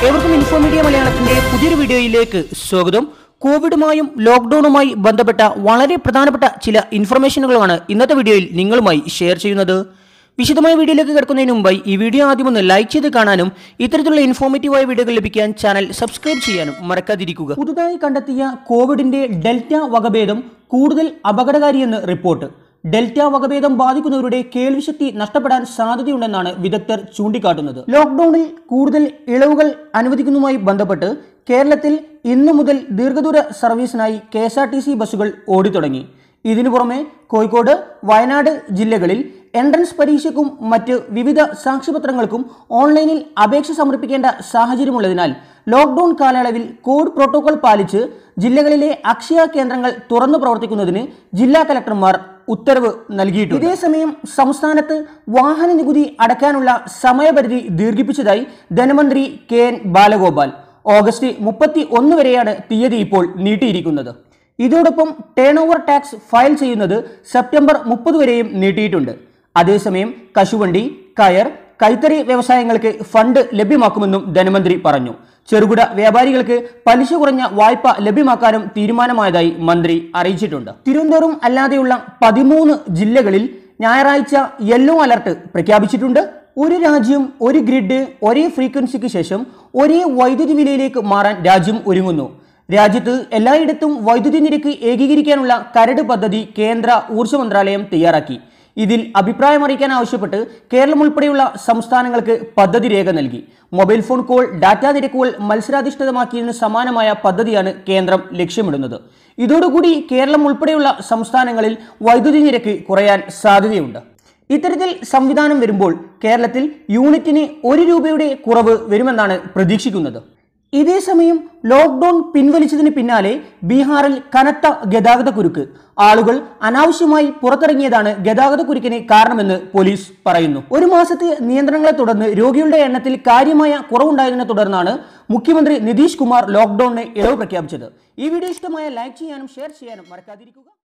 ഏവർക്കും info media മലയാളത്തിന്റെ പുതിയൊരു വീഡിയോയിലേക്ക് സ്വാഗതം കോവിഡുമായും ലോക്ക്ഡൌണുമായി ബന്ധപ്പെട്ട വളരെ പ്രധാനപ്പെട്ട ചില ഇൻഫർമേഷനുകളാണ് ഇന്നത്തെ വീഡിയോയിൽ നിങ്ങളുമായി ഷെയർ ചെയ്യുന്നത് വിശദമായ വീഡിയോയിലേക്ക് കിടക്കുന്നതിന് മുമ്പായി ഈ വീഡിയോ ആദ്യം ഒന്ന് ലൈക്ക് ചെയ്ത് കാണാനും ഇത്തരത്തിലുള്ള ഇൻഫോർമേറ്റീവായ വീഡിയോകൾ ലഭിക്കാൻ ചാനൽ സബ്സ്ക്രൈബ് ചെയ്യാനും മറക്കാതിരിക്കുക പുതുതായി കണ്ടെത്തിയ കോവിഡിന്റെ ഡെൽറ്റ വകഭേദം കൂടുതൽ അപകടകാരിയെന്ന് റിപ്പോർട്ട് ഡെൽറ്റ വകഭേദം ബാധിക്കുന്നവരുടെ കേൾവിശക്തി നഷ്ടപ്പെടാൻ സാധ്യതയുണ്ടെന്നാണ് വിദഗ്ധർ ചൂണ്ടിക്കാട്ടുന്നത് ലോക്ക്ഡൌണിൽ കൂടുതൽ ഇളവുകൾ അനുവദിക്കുന്നതുമായി ബന്ധപ്പെട്ട് കേരളത്തിൽ ഇന്നു മുതൽ ദീർഘദൂര സർവീസിനായി K S R T C ബസ്സുകൾ ഓടിത്തുടങ്ങി ഇതിനു പുറമെ കോഴിക്കോട് വയനാട് ജില്ലകളിൽ എൻട്രൻസ് പരീക്ഷയ്ക്കും മറ്റ് വിവിധ സാക്ഷ്യപത്രങ്ങൾക്കും ഓൺലൈനിൽ അപേക്ഷ സമർപ്പിക്കേണ്ട സാഹചര്യമുള്ളതിനാൽ ലോക്ക്ഡൌൺ കാലയളവിൽ കോവിഡ് പ്രോട്ടോകോൾ പാലിച്ച് ജില്ലകളിലെ അക്ഷയ കേന്ദ്രങ്ങൾ തുറന്നു പ്രവർത്തിക്കുന്നതിന് ജില്ലാ കലക്ടർമാർ ഉത്തരവ് നൽകിയിട്ടുണ്ട് ഇതേസമയം സംസ്ഥാനത്ത് വാഹന നികുതി അടയ്ക്കാനുള്ള സമയപരിധി ദീർഘിപ്പിച്ചതായി ധനമന്ത്രി കെ എൻ ബാലഗോപാൽ ഓഗസ്റ്റ് മുപ്പത്തി ഒന്ന് വരെയാണ് തീയതി ഇപ്പോൾ നീട്ടിയിരിക്കുന്നത് ഇതോടൊപ്പം ടേൺ ഓവർ ടാക്സ് ഫയൽ ചെയ്യുന്നത് സെപ്റ്റംബർ മുപ്പത് വരെയും നീട്ടിയിട്ടുണ്ട് അതേസമയം കശുവണ്ടി കയർ കൈത്തറി വ്യവസായങ്ങൾക്ക് ഫണ്ട് ലഭ്യമാക്കുമെന്നും ധനമന്ത്രി പറഞ്ഞു ചെറുകിട വ്യാപാരികൾക്ക് പലിശ കുറഞ്ഞ വായ്പ ലഭ്യമാക്കാനും തീരുമാനമായതായി മന്ത്രി അറിയിച്ചിട്ടുണ്ട് തിരുവനന്തപുരം അല്ലാതെയുള്ള പതിമൂന്ന് ജില്ലകളിൽ ഞായറാഴ്ച യെല്ലോ അലർട്ട് പ്രഖ്യാപിച്ചിട്ടുണ്ട് ഒരു രാജ്യം ഒരു ഗ്രിഡ് ഒരേ ഫ്രീക്വൻസിക്ക് ശേഷം ഒരേ വൈദ്യുതി വിലയിലേക്ക് മാറാൻ രാജ്യം ഒരുങ്ങുന്നു രാജ്യത്ത് എല്ലായിടത്തും വൈദ്യുതി നിരക്ക് ഏകീകരിക്കാനുള്ള കരട് പദ്ധതി കേന്ദ്ര ഊർജ്ജ മന്ത്രാലയം തയ്യാറാക്കി ഇതിൽ അഭിപ്രായം അറിയിക്കാൻ ആവശ്യപ്പെട്ട് കേരളം ഉൾപ്പെടെയുള്ള സംസ്ഥാനങ്ങൾക്ക് പദ്ധതി രേഖ നൽകി മൊബൈൽ ഫോൺ കോൾ ഡാറ്റാ നിരക്കുകൾ മത്സരാധിഷ്ഠിതമാക്കിയതിന് സമാനമായ പദ്ധതിയാണ് കേന്ദ്രം ലക്ഷ്യമിടുന്നത് ഇതോടുകൂടി കേരളം ഉൾപ്പെടെയുള്ള സംസ്ഥാനങ്ങളിൽ വൈദ്യുതി നിരക്ക് കുറയാൻ സാധ്യതയുണ്ട് ഇത്തരത്തിൽ സംവിധാനം വരുമ്പോൾ കേരളത്തിൽ യൂണിറ്റിന് ഒരു രൂപയുടെ കുറവ് വരുമെന്നാണ് പ്രതീക്ഷിക്കുന്നത് ഇതേസമയം ലോക്ക്ഡൌൺ പിൻവലിച്ചതിന് പിന്നാലെ ബീഹാറിൽ കനത്ത ഗതാഗത കുരുക്ക് ആളുകൾ അനാവശ്യമായി പുറത്തിറങ്ങിയതാണ് ഗതാഗത കുരുക്കിന് കാരണമെന്ന് പോലീസ് പറയുന്നു ഒരു മാസത്തെ നിയന്ത്രണങ്ങളെ തുടർന്ന് രോഗികളുടെ എണ്ണത്തിൽ കാര്യമായ കുറവുണ്ടായതിനെ തുടർന്നാണ് മുഖ്യമന്ത്രി നിതീഷ് കുമാർ ലോക്ക്ഡൌണിന് ഇളവ് പ്രഖ്യാപിച്ചത് ഈ വീഡിയോ ഇഷ്ടമായ ലൈക്ക് ചെയ്യാനും ഷെയർ ചെയ്യാനും മറക്കാതിരിക്കുക